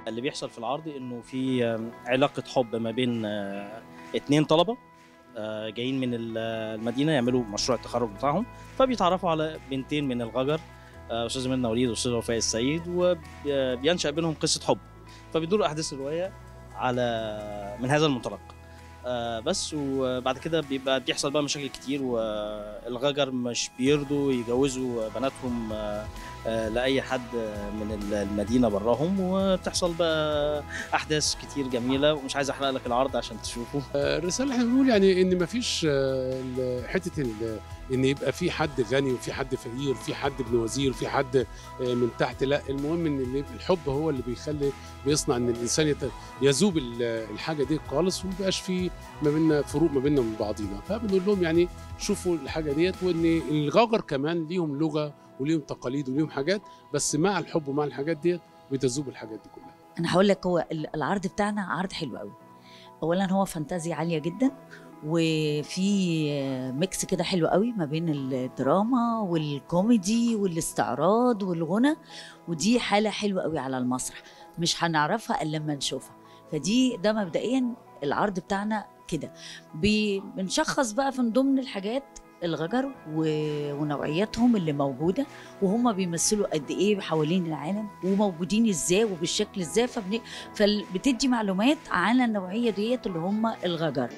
اللي بيحصل في العرض انه في آم، علاقه حب ما بين آه، اتنين طلبه آه، جايين من ال- المدينه يعملوا مشروع التخرج بتاعهم فبيتعرفوا على بنتين من الغجر آه، استاذه منى وليد واستاذ وفاء السيد وبينشا بينهم قصه حب فبيدور احداث الروايه على من هذا المنطلق آه، بس وبعد كده بيبقى بيحصل بقى مشاكل كتير والغجر مش بيرضوا يجوزوا بناتهم آه، آه، لاي حد من المدينه براهم وبتحصل بقى احداث كتير جميله ومش عايز احرق لك العرض عشان تشوفه الرساله اللي احنا بنقول يعني ان مفيش آه، ال- حته ال- ان يبقى في حد غني وفي حد فقير وفي حد ابن وزير وفي حد آه، من تحت لا المهم ان اللي- الحب هو اللي بيخلي بيصنع ان الانسان يت- يذوب ال- الحاجه دي خالص وما يبقاش في ما بيننا فروق ما بيننا وبين بعضينا فبنقول لهم يعني شوفوا الحاجه ديت وان الغجر كمان ليهم لغه وليهم تقاليد وليهم حاجات بس مع الحب ومع الحاجات ديت بتذوب الحاجات دي كلها انا هقول لك هو ال- العرض بتاعنا عرض حلو قوي اولا هو فانتازيا عاليه جدا وفي ميكس كده حلو قوي ما بين الدراما والكوميدي والاستعراض والغنى ودي حاله حلوه قوي على المسرح مش هنعرفها الا لما نشوفها فدي ده مبدئيا العرض بتاعنا كده بي- بنشخص بقى من ضمن الحاجات الغجر و- ونوعياتهم اللي موجوده وهم بيمثلوا قد ايه حوالين العالم وموجودين ازاي وبالشكل ازاي فبن... فبتدي معلومات عن النوعيه ديت اللي هم الغجر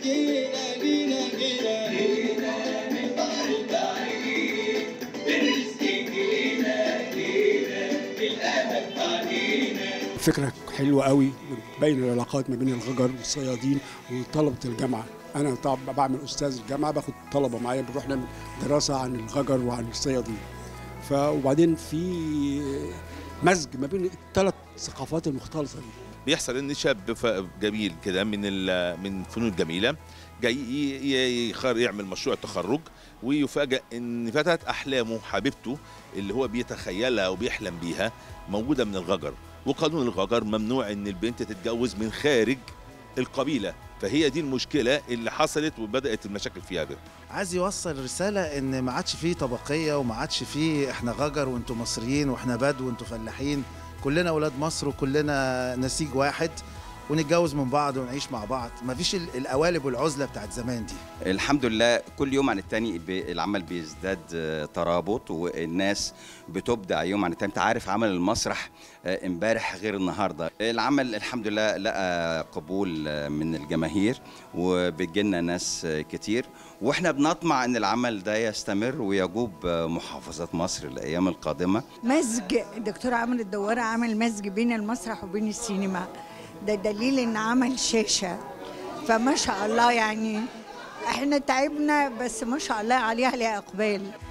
فكرة حلوة قوي بين العلاقات ما بين الغجر والصيادين وطلبة الجامعة أنا طبعا بعمل أستاذ الجامعة باخد طلبة معايا بنروح نعمل دراسة عن الغجر وعن الصيادين ف وبعدين في مزج ما بين الثلاث ثقافات المختلطة دي بيحصل ان شاب ف- جميل كده من ال- من فنون الجميله جاي ي- ي- يخر يعمل مشروع تخرج ويفاجئ ان فتاه احلامه حبيبته اللي هو بيتخيلها وبيحلم بيها موجوده من الغجر وقانون الغجر ممنوع ان البنت تتجوز من خارج القبيله فهي دي المشكله اللي حصلت وبدات المشاكل فيها كده عايز يوصل رسالة إن ما عادش فيه طبقية وما عادش فيه إحنا غجر وأنتوا مصريين وإحنا بدو وأنتوا فلاحين كلنا أولاد مصر وكلنا نسيج واحد ونتجوز من بعض ونعيش مع بعض مفيش ال- القوالب والعزلة بتاعت زمان دي الحمد لله كل يوم عن التاني بي- العمل بيزداد آه، ترابط والناس بتبدع يوم عن التاني انت عارف عمل المسرح آه، امبارح غير النهارده العمل الحمد لله لقى قبول آه، من الجماهير وبتجيلنا ناس آه، كتير واحنا بنطمع ان العمل ده يستمر ويجوب آه، محافظات مصر الايام القادمه مزج الدكتور عامر الدوارة عمل مزج بين المسرح وبين السينما ده دليل ان عمل شاشة فما شاء الله يعني احنا تعبنا بس ما شاء الله عليها لها اقبال